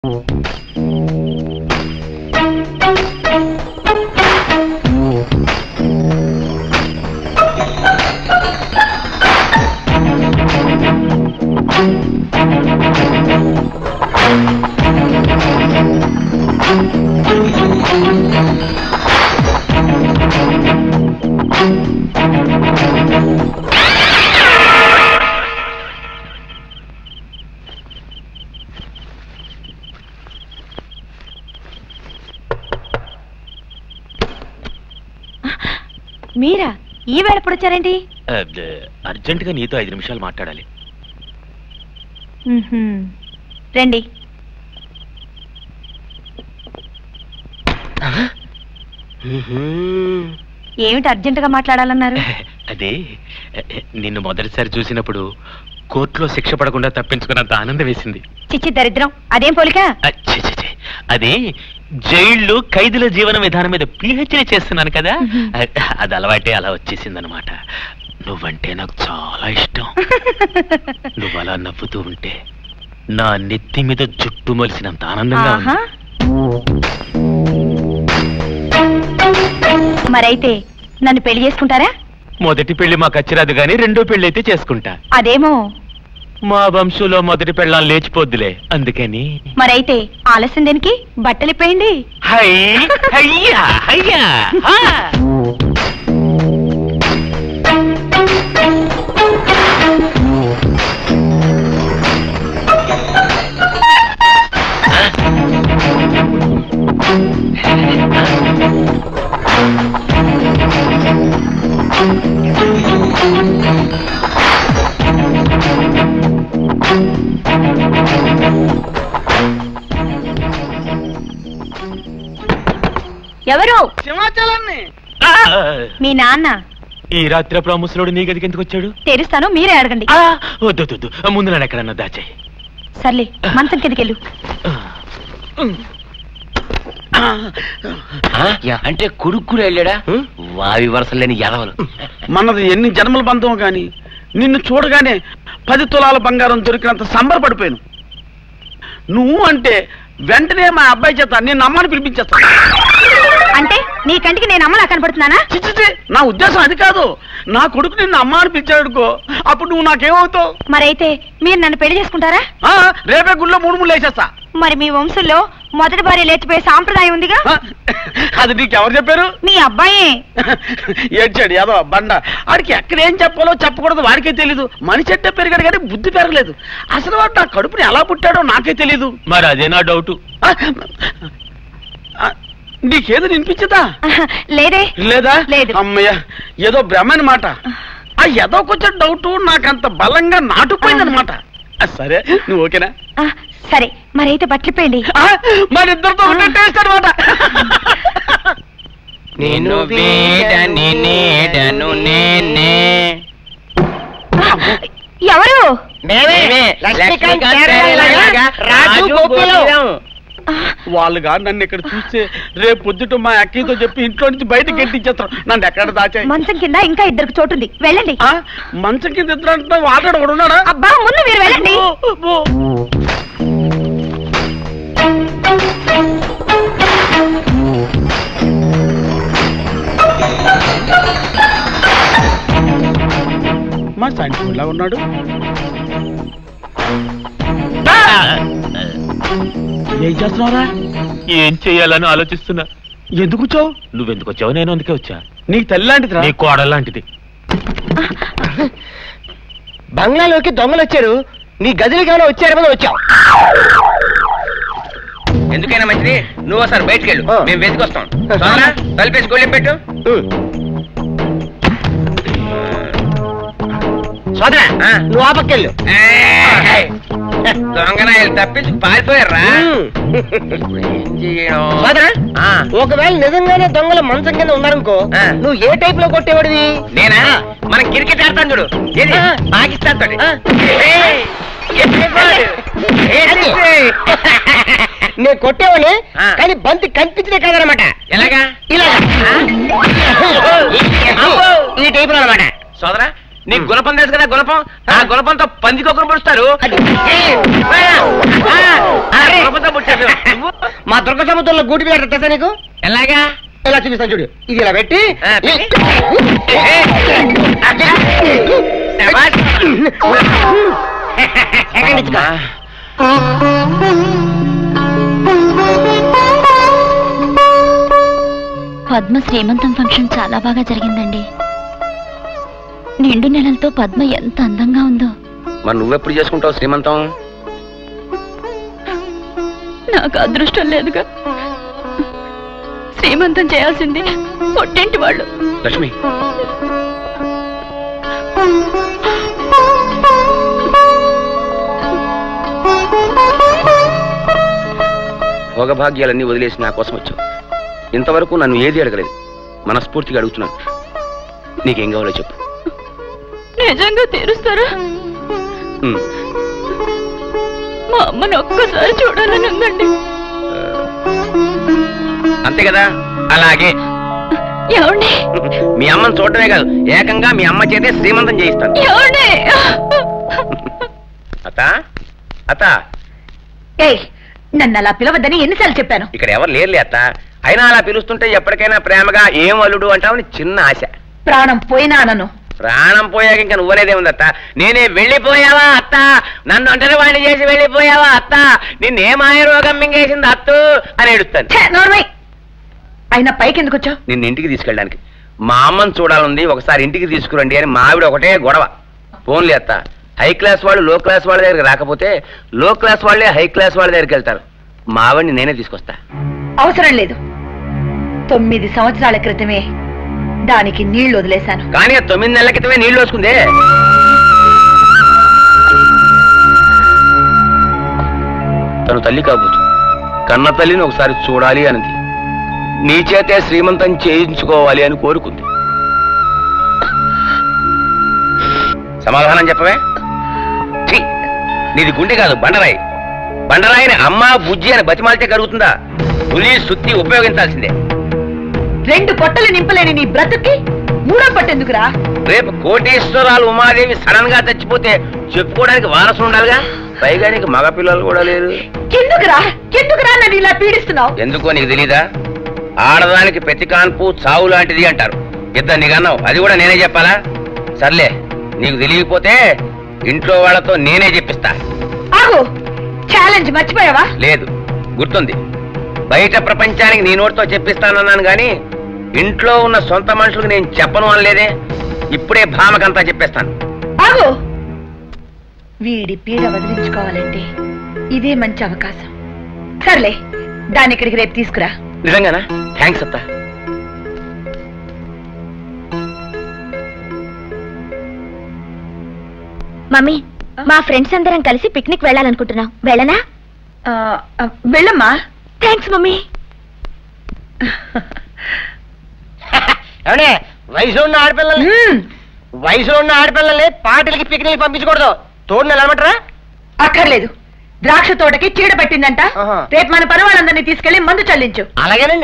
మీరా ఈ వేళ ఎప్పుడు వచ్చారేంటి అర్జెంట్ గా నీతో ఐదు నిమిషాలు మాట్లాడాలి మ్మ్హ్మ్. రండి ఏమిటి అర్జెంటుగా మాట్లాడాలన్నారు అదే నిన్ను మొదటిసారి చూసినప్పుడు కోర్టులో శిక్ష పడకుండా తప్పించుకున్నంత ఆనందం వేసింది చిచ్చి దరిద్రం అదేం పోలిక ఆ, ఛీ, ఛీ, ఛీ. అదే జైళ్ళు ఖైదీల జీవన విధానం మీద పిహెచ్డీ చేస్తున్నాను కదా మ్మ్. అ- అది అలవాటే అలా వచ్చేసిందనమాట నువ్వంటే నాకు చాలా ఇష్టం నువ్వు అలా నవ్వుతూ ఉంటే నా నెత్తి మీద జుట్టు మొలిసినంత ఆనందంగా ఆహా. ఉంది మరైతే నన్ను పెళ్లి చేసుకుంటారా మొదటి పెళ్లి మాకు అచ్చిరాదు గానీ రెండో పెళ్లి అయితే చేసుకుంటా అదేమో మా వంశంలో మొదటి పెళ్ళాం లేచిపోద్దులే అందుకని మరైతే ఆలస్యం దేనికి బట్టలు ఇప్పేయండి హై హయ్యా హయ్యా హా. ఎవరు సింహాచలాన్ని ఆ. మీ నాన్న ఈ రాత్రి అప్పుడు ఆ ముసలోడు నీ గదికి ఎందుకు వచ్చాడు తెరుస్తాను మీరే అడగండి ఆ, వద్దు వద్దు, వద్దు ముందు నన్ను ఎక్కడన్నా దాచాయి సర్లే మంచం కిందకెళ్ళు అంటే కొడుకులు వెళ్ళాడా వావి వరసలు లేని ఎదవలు మనది ఎన్ని జన్మల బంధం కానీ నిన్ను చూడగానే పది తులాల బంగారం దొరికినంత సంబరపడిపోయాను నువ్వు అంటే వెంటనే మా అబ్బాయి చేత నేను అమ్మని పిలిపించేస్తాను అంటే నీ కంటికి నేను అమ్మలా కనపడుతున్నానా చి, చి, చి, నా ఉద్దేశం అది కాదు నా కొడుకు నిన్ను అమ్మ అని పిలిచాడుకో అప్పుడు నువ్వు నాకేమవుతావు మరైతే మీరు నన్ను పెళ్లి చేసుకుంటారా ఆ, రేపే గుళ్ళో మూడు మూడు వేసేస్తా మరి మీ వంశంలో మొదటి భార్య లేచిపోయే సాంప్రదాయం ఉందిగా ఆ, అది నీకెవరు చెప్పారు మీ అబ్బాయే ఏడ్చాడు ఏదో బండ ఆడికి ఎక్కడ ఏం చెప్పాలో చెప్పకూడదు వాడికే తెలీదు మనిషి అంటే పెరిగాడు కానీ బుద్ధి పెరగలేదు అసలు వాడు నా కడుపుని ఎలా పుట్టాడో నాకే తెలీదు మరి అదే నా డౌట్ ఆ, ఆ, నీకేదో వినిపించదా లేదే లేదా లేదు. అమ్మయ్య ఏదో భ్రమని మాట ఆ ఏదో కొంచెం డౌట్ నాకంత బలంగా నాటుపోయిందనమాట ఆ, సరే నువ్వు ఓకేనా ఆ, సరే మరైతే బట్టలిపోయండి ఆ, మనిద్దరితో ఉండే టేస్ట్ అనమాట నేను వీడని నీడను నేనే ఎవరు మేమే లక్ష్మీకాంత్ కేరళలాగా రాజు గోకులం వాళ్ళు కాదు నన్ను ఇక్కడ చూస్తే రేపు పొద్దుట మా అక్కయ్యతో చెప్పి ఇంట్లో నుంచి బయటకు గెట్టించేస్తాం నన్ను ఎక్కడ దాచాయి మంచం కింద ఇంకా ఇద్దరికి చోటుంది వెళ్ళండి ఆ, మంచం కింద ఇద్దరు అంటే వాటాడు ఒకడు ఉన్నాడా అబ్బా ముందు మీరు వెళ్ళండి అబ్బో. మా సంటిలా ఉన్నాడు ఏం చేస్తున్నారా ఏం చెయ్యాలని ఆలోచిస్తున్నా ఎందుకు వచ్చావు నువ్వెందుకు వచ్చావు నేను అందుకే వచ్చా నీకు తల్లి లాంటిదిరా నీ కోడలాంటిది బంగ్లాలోకి దొంగలు వచ్చారు నీ గదికి ఏమైనా వచ్చారేమో వచ్చావు ఎందుకైనా మంచిది నువ్వు ఒకసారి బయటికి వెళ్ళు ఆ. మేము వెతికొస్తాం సోదరా తలిపేసి గొళ్ళెం పెట్టు సోదరా ఆ. నువ్వు ఆ పక్కెళ్ళు ఏయ్! దొంగనాయలు తప్పించి పారిపోయారా ఇప్పుడు ఏం చేయడం? సోదరా ఆ, ఒకవేళ నిజంగానే దొంగలు మంచం కింద ఉన్నారనుకో ఆ. నువ్వు ఏ టైప్ లో కొట్టేవాడివి నేనా మనం క్రికెట్ ఆడతాం చూడు ఏది ఆ. పాకిస్తాన్ తోటి ఆ. ఏయ్! ఎత్తి బాల్. అది. ఏయ్! నేను కొట్టేవాడిని ఆ. కానీ బంతి కనిపించదే కాదనమాట ఎలాగా ఇలా ఆ? ఈ టైప్ లో అనమాట సోదరా నీకు గుణపం తెలుసు కదా గుణపం ఆ గుణపంతో పందికొకరు పుడుస్తారు గుణపంతో పుట్టారు నువ్వు మా దుర్గ సముద్రంలో గూటి మీద తెలుసా నీకు ఎలాగా ఇలా చూపిస్తాను చూడు ఇది ఇలా పెట్టి ఆ, పెట్టి. శభాష్. ఎక్కడి నుంచి కా? పద్మ శ్రీమంతం ఫంక్షన్ చాలా బాగా జరిగిందండి నిండు నెలలతో పద్మ ఎంత అందంగా ఉందో మరి నువ్వెప్పుడు చేసుకుంటావు శ్రీమంతం నాకు అదృష్టం లేదుగా శ్రీమంతం చేయాల్సింది పొట్టింటి వాళ్ళు లక్ష్మి భోగభాగ్యాలన్నీ వదిలేసి నా కోసం వచ్చావు ఇంతవరకు నన్ను ఏది అడగలేదు మనస్ఫూర్తిగా అడుగుతున్నాను నీకేం కావాలో చెప్పు నిజంగా తీరుస్తారా ఉమ్. మా అమ్మని ఒక్కసారి చూడాలని ఉందండి అంతే కదా అలాగే ఏమండి మీ అమ్మని చూడటమే కాదు ఏకంగా మీ అమ్మ చేతే శ్రీమంతం చేయిస్తాను ఏమండి అత్త అత్త ఏయ్ నన్ను అలా పిలవద్దని ఎన్నిసార్లు చెప్పాను ఇక్కడ ఎవరు లేరులే అత్త అయినా అలా పిలుస్తుంటే ఎప్పటికైనా ప్రేమగా ఏం అల్లుడు అంటావని చిన్న ఆశ ప్రాణం పోయినా అనను ప్రాణం పోయాక ఇంకా నువ్వనేదే ఉంది అత్త నేనే వెళ్ళిపోయావా అత్త నన్ను ఒంటరి వాడిని చేసి వెళ్ళిపోయావా అత్త నిన్నే మాయ రోగం మింగేసింది అత్తు అని ఏడుస్తాను ఛే, నోర్మై అయినా పైకి ఎందుకు వచ్చావు నిన్ను ఇంటికి తీసుకెళ్ళడానికి మా అమ్మని చూడాలంది ఒకసారి ఇంటికి తీసుకురండి అని మా ఆవిడ ఒకటే గొడవ ఫోన్లే అత్త హై క్లాస్ వాళ్ళు లో క్లాస్ వాళ్ళ దగ్గరికి రాకపోతే లో క్లాస్ వాళ్ళే హై క్లాస్ వాళ్ళ దగ్గరికి వెళ్తారు మా ఆవిడని నేనే తీసుకొస్తా అవసరం లేదు తొమ్మిది సంవత్సరాల క్రితమే దానికి నీళ్లు వదిలేశాను కానీ ఆ తొమ్మిది నెలల క్రితమే నీళ్లు వేసుకుందే తను తల్లి కాబోతు కన్న తల్లిని ఒకసారి చూడాలి అన్నది నీ చేతే శ్రీమంతం చేయించుకోవాలి అని కోరుకుంది సమాధానం చెప్పవే ఛీ, నీది గుండె కాదు బండరాయి బండరాయిని అమ్మ బుజ్జి అని బతిమాలితే కలుగుతుందా పులి సుత్తి ఉపయోగించాల్సిందే రెండు పొట్టలు నింపలేని నీ బ్రతుక్కి మూడో పట్టెందుకురా రేపు కోటేశ్వరాలు ఉమాదేవి సడన్ గా చచ్చిపోతే చెప్పుకోవడానికి వారసు ఉండాలిగా పైగా నీకు మగ పిల్లలు కూడా లేరు ఎందుకురా ఎందుకురా నన్ను ఇలా పీడిస్తున్నావు ఎందుకో నీకు తెలీదా ఆడదానికి ప్రతి కాన్పు చావు లాంటిది అంటారు ఇద్దరు నీకు అన్నావు అది కూడా నేనే చెప్పాలా సర్లే నీకు తెలియకపోతే ఇంట్లో వాళ్ళతో నేనే చెప్పిస్తా ఆగు ఛాలెంజ్ మర్చిపోయావా లేదు గుర్తుంది బయట ప్రపంచానికి నీ నోటితో చెప్పిస్తానన్నాను గాని ఇంట్లో ఉన్న సొంత మనుషులకు నేను చెప్పను అనలేదే ఇప్పుడే భామకంతా చెప్పేస్తాను ఆగు వీడి పీడ వదిలించుకోవాలంటే ఇదే మంచి అవకాశం సర్లే దాన్ని ఇక్కడికి రేపు తీసుకురా నిజంగానా థ్యాంక్స్ అత్తా మమ్మీ మా ఫ్రెండ్స్ అందరం కలిసి పిక్నిక్ వెళ్ళాలనుకుంటున్నాం వెళ్ళనా ఆ, ఆ, వెళ్ళమ్మా థ్యాంక్స్ మమ్మీ ఏమండే వయసులో ఉన్న ఆడపిల్లల్ని మ్మ్. వయసులో ఉన్న ఆడపిల్లల్ని పార్టీలకి పిక్నిక్ పంపించకూడదు తోడు నిలబడరా అక్కర్లేదు ద్రాక్ష తోటకి చీడ పట్టిందంట ఆహా. రేపు మన పని వాళ్ళందరినీ తీసుకెళ్లి మందు చల్లించు అలాగేనండి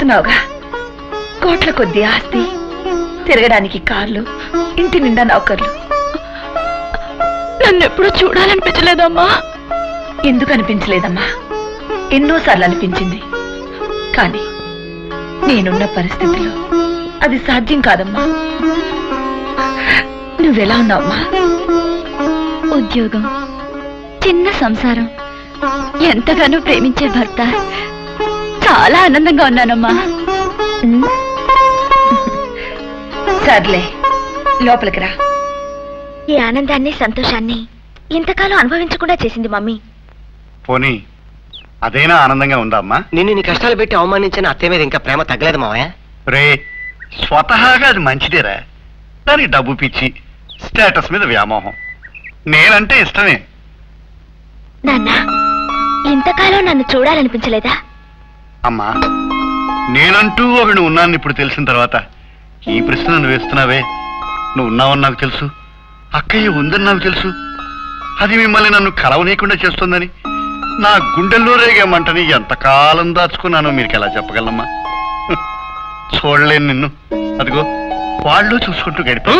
చూస్తున్నావుగా కోట్ల కొద్ది ఆస్తి తిరగడానికి కార్లు ఇంటి నిండా నౌకర్లు నన్ను ఎప్పుడు చూడాలనిపించలేదమ్మా ఎందుకు అనిపించలేదమ్మా ఎన్నోసార్లు అనిపించింది కానీ నేనున్న పరిస్థితిలో అది సాధ్యం కాదమ్మా నువ్వెలా ఉన్నావమ్మా ఉద్యోగం చిన్న సంసారం ఎంతగానో ప్రేమించే భర్త చాలా ఆనందంగా ఉన్నానమ్మా ఉమ్. సర్లే లోపలికి రా ఈ ఆనందాన్ని సంతోషాన్ని ఇంతకాలం అనుభవించకుండా చేసింది మమ్మీ పోనీ అదేనా ఆనందంగా ఉందా అమ్మా నిన్ను నీ కష్టాలు పెట్టి అవమానించిన అత్తయ్య మీద ఇంకా ప్రేమ తగ్గలేదు మావయ్య రే స్వతహాగా అది మంచిదేరా దానికి డబ్బు పిచ్చి స్టేటస్ మీద వ్యామోహం నేనంటే ఇష్టమే నాన్న ఇంతకాలం నన్ను చూడాలనిపించలేదా అమ్మా నేనంటూ ఒకడు ఉన్నాను ఇప్పుడు తెలిసిన తర్వాత ఈ ప్రశ్న నువ్వు వేస్తున్నావే నువ్వు ఉన్నావని నాకు తెలుసు అక్కయ్య ఉందని నాకు తెలుసు అది మిమ్మల్ని నన్ను కలవనీయకుండా చేస్తుందని నా గుండెల్లో రేగే మంటని ఎంతకాలం దాచుకున్నానో మీకు ఎలా చెప్పగలమ్మా హ్మ్. చూడలేను నిన్ను అదిగో వాళ్ళు చూసుకుంటూ గడిపా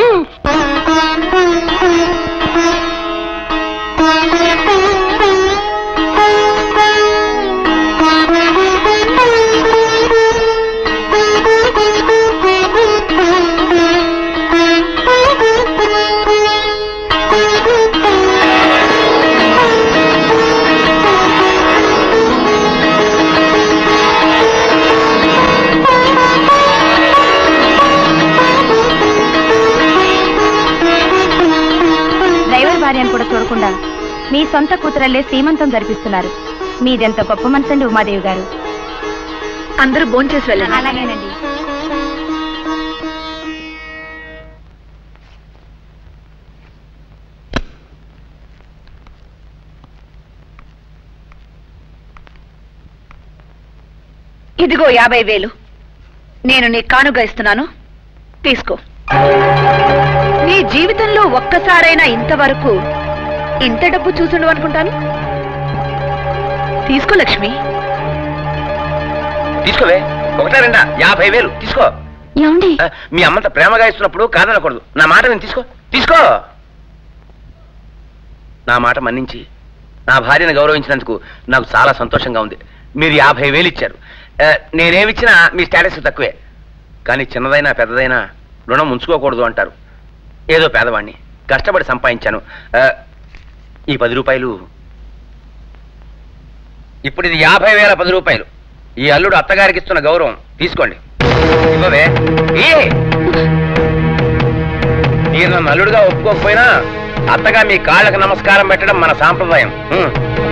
డ్రైవర్ భార్యను కూడా చూడకుండా మీ సొంత కూతురల్లే సీమంతం జరిపిస్తున్నారు మీదెంత గొప్ప మనసండి ఉమాదేవి గారు అందరూ భోంచేసి వెళ్ళండి అలాగేనండి ఇదిగో యాభై వేలు నేను నీ కానుగా ఇస్తున్నాను తీసుకో నీ జీవితంలో ఒక్కసారైనా ఇంతవరకు ఇంత డబ్బు చూసుండు అనుకుంటాను తీసుకో లక్ష్మి తీసుకోవే ఒకటా రెండా యాభై వేలు తీసుకో ఏమండి ఆ, మీ అమ్మంత ప్రేమగా ఇస్తున్నప్పుడు కాదనకూడదు నా మాట నేను తీసుకో తీసుకో నా మాట మన్నించి నా భార్యను గౌరవించినందుకు నాకు చాలా సంతోషంగా ఉంది మీరు యాభై వేలు ఇచ్చారు ఆ, నేనేమిచ్చినా మీ స్టేటస్ తక్కువే కానీ చిన్నదైనా పెద్దదైనా రుణం ఉంచుకోకూడదు అంటారు ఏదో పేదవాణ్ణి కష్టపడి సంపాదించాను ఆ, ఈ పది రూపాయలు ఇప్పుడు ఇది యాభై వేల పది రూపాయలు ఈ అల్లుడు అత్తగారికి ఇస్తున్న గౌరవం తీసుకోండి ఇవ్వవే ఈ. మీరు నన్ను అల్లుడుగా ఒప్పుకోకపోయినా అత్తగా మీ కాళ్ళకు నమస్కారం పెట్టడం మన సాంప్రదాయం ఉం.